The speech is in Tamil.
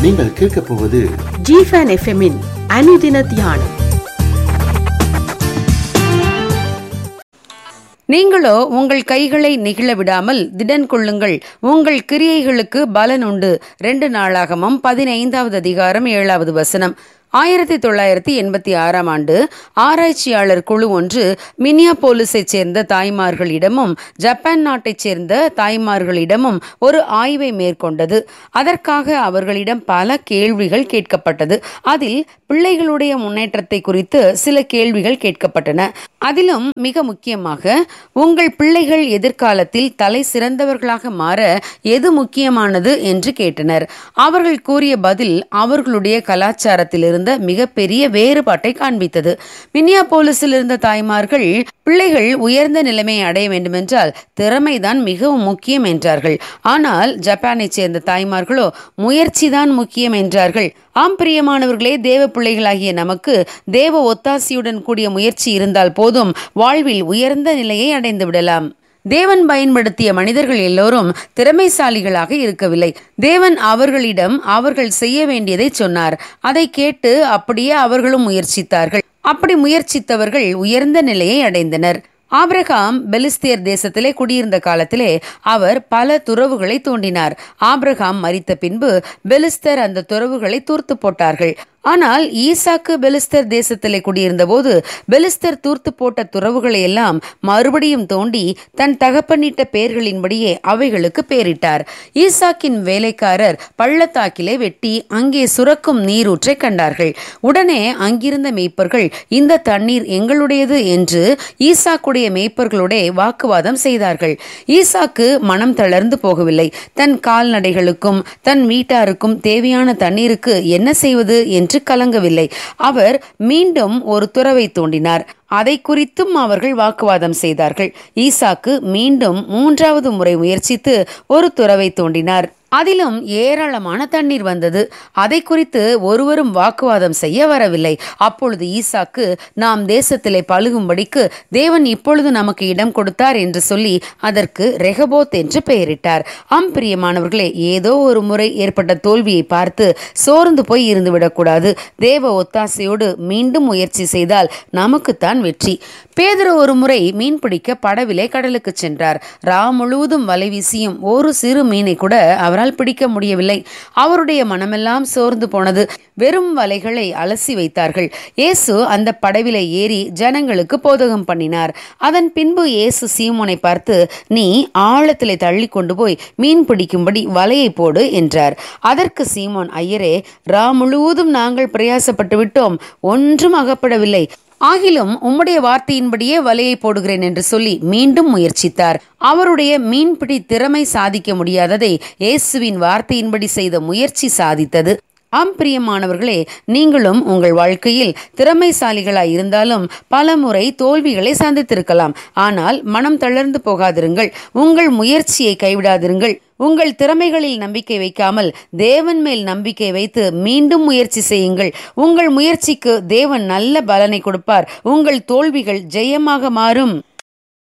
நீங்கள் கேட்கப் போவது ஜிஃபன் எஃப்எம்மின் அனுதின தியானம் நீங்களோ உங்கள் கைகளை நெகிழ விடாமல் திடன் கொள்ளுங்கள் உங்கள் கிரியைகளுக்கு பலன் உண்டு ரெண்டு நாளாகமம் பதினைந்தாவது அதிகாரம் ஏழாவது வசனம் ஆயிரத்தி தொள்ளாயிரத்தி எண்பத்தி ஆறாம் ஆண்டு ஆராய்ச்சியாளர் குழு ஒன்று மினியாபோலிஸைச் சேர்ந்த தாய்மார்களிடமும் ஜப்பான் நாட்டைச் சேர்ந்த தாய்மார்களிடமும் ஒரு ஆய்வை மேற்கொண்டது அதற்காக அவர்களிடம் பல கேள்விகள் கேட்கப்பட்டது அதில் பிள்ளைகளுடைய முன்னேற்றத்தை குறித்து சில கேள்விகள் கேட்கப்பட்டன அதிலும் மிக முக்கியமாக உங்கள் பிள்ளைகள் எதிர்காலத்தில் தலை சிறந்தவர்களாக மாற எது முக்கியமானது என்று கேட்டனர் அவர்கள் கூறிய பதில் அவர்களுடைய கலாச்சாரத்திலிருந்த மிகப்பெரிய வேறுபாட்டை காண்பித்தது மினியாபோலிஸில் இருந்த தாய்மார்கள் பிள்ளைகள் உயர்ந்த நிலைமை அடைய வேண்டுமென்றால் திறமைதான் மிகவும் முக்கியம் என்றார்கள் ஆனால் ஜப்பானைச் சேர்ந்த தாய்மார்களோ முயற்சிதான் முக்கியம் என்றார்கள் ஆம் பிரியமானவர்களே தேவ பிள்ளைகளாகிய நமக்கு தேவ ஒத்தாசியுடன் கூடிய முயற்சி இருந்தால் போதும் வாழ்வில் உயர்ந்த நிலையை அடைந்து விடலாம் தேவன் பயன்படுத்திய மனிதர்கள் எல்லோரும் திறமைசாலிகளாக இருக்கவில்லை தேவன் அவர்களிடம் அவர்கள் செய்ய வேண்டியதை சொன்னார் அதை கேட்டு அப்படியே அவர்களும் முயற்சித்தார்கள் அப்படி முயற்சித்தவர்கள் உயர்ந்த நிலையை அடைந்தனர் ஆபிரகாம் பெலிஸ்தியர் தேசத்திலே குடியிருந்த காலத்திலே அவர் பல துறவுகளை தோண்டினார் ஆபிரகாம் மரித்த பின்பு பெலிஸ்தர் அந்த துறவுகளை தூர்த்து போட்டார்கள் ஆனால் ஈசாக்கு பெலிஸ்தர் தேசத்திலே குடியிருந்த போது பெலிஸ்தர் தூர்த்து போட்ட துறவுகளை எல்லாம் மறுபடியும் தோண்டி தன் தகப்பனிட்ட பெயர்களின்படியே அவைகளுக்கு பேரிட்டார் ஈசாக்கின் வேலைக்காரர் பள்ளத்தாக்கிலே வெட்டி அங்கே சுரக்கும் நீரூற்றை கண்டார்கள் உடனே அங்கிருந்த மேய்ப்பர்கள் இந்த தண்ணீர் எங்களுடையது என்று ஈசாக்குடைய மேய்ப்பர்களோட வாக்குவாதம் செய்தார்கள் ஈசாக்கு மனம் தளர்ந்து போகவில்லை தன் கால்நடைகளுக்கும் தன் வீட்டாருக்கும் தேவையான தண்ணீருக்கு என்ன செய்வது என்று என்று கலங்கவில்லை அவர் மீண்டும் ஒரு துறவை தோண்டினார் அதை குறித்தும் அவர்கள் வாக்குவாதம் செய்தார்கள் ஈசாக்கு மீண்டும் மூன்றாவது முறை முயற்சித்து ஒரு துறவை தோண்டினார் அதிலும் ஏராளமான தண்ணீர் வந்தது அதை குறித்து ஒருவரும் வாக்குவாதம் செய்ய வரவில்லை அப்பொழுது ஈசாக்கு நாம் தேசத்திலே பழுகும்படிக்கு தேவன் இப்பொழுது நமக்கு இடம் கொடுத்தார் என்று சொல்லி அதற்கு ரெகபோத் என்று பெயரிட்டார் அம் பிரியமானவர்களே ஏதோ ஒரு முறை ஏற்பட்ட தோல்வியை பார்த்து சோர்ந்து போய் இருந்து விடக்கூடாது தேவ ஒத்தாசையோடு மீண்டும் முயற்சி செய்தால் நமக்குத்தான் வெற்றி பேதர் ஒரு முறை மீன் பிடிக்க படவிலே கடலுக்கு சென்றார் ரா முழுவதும் வலை வீசியும் ஒரு சிறு மீனை கூட அவரால் பிடிக்க முடியவில்லை அவருடைய மனமெல்லாம் சோர்ந்து போனது வெறும் வலைகளை அலசி வைத்தார்கள் இயேசு அந்த படவிலை ஏறி ஜனங்களுக்கு போதகம் பண்ணினார் அதன் பின்பு இயேசு சீமோனை பார்த்து நீ ஆழத்திலே தள்ளி கொண்டு போய் மீன் பிடிக்கும்படி வலையை போடு என்றார் அதற்கு சீமோன் ஐயரே ரா முழுவதும் நாங்கள் பிரயாசப்பட்டு விட்டோம் ஒன்றும் அகப்படவில்லை ஆகிலும் உம்முடைய வார்த்தையின்படியே வலையை போடுகிறேன் என்று சொல்லி மீண்டும் முயற்சித்தார் அவருடைய மீன்பிடி திறமை சாதிக்க முடியாததை இயேசுவின் வார்த்தையின்படி செய்த முயற்சி சாதித்தது ஆம் பிரியமானவர்களே நீங்களும் உங்கள் வாழ்க்கையில் திறமைசாலிகளாய் இருந்தாலும் பல முறை தோல்விகளை சந்தித்திருக்கலாம் ஆனால் மனம் தளர்ந்து போகாதிருங்கள் உங்கள் முயற்சியை கைவிடாதிருங்கள் உங்கள் திறமைகளில் நம்பிக்கை வைக்காமல் தேவன் மேல் நம்பிக்கை வைத்து மீண்டும் முயற்சி செய்யுங்கள் உங்கள் முயற்சிக்கு தேவன் நல்ல பலனை கொடுப்பார் உங்கள் தோல்விகள் ஜெயமாக மாறும்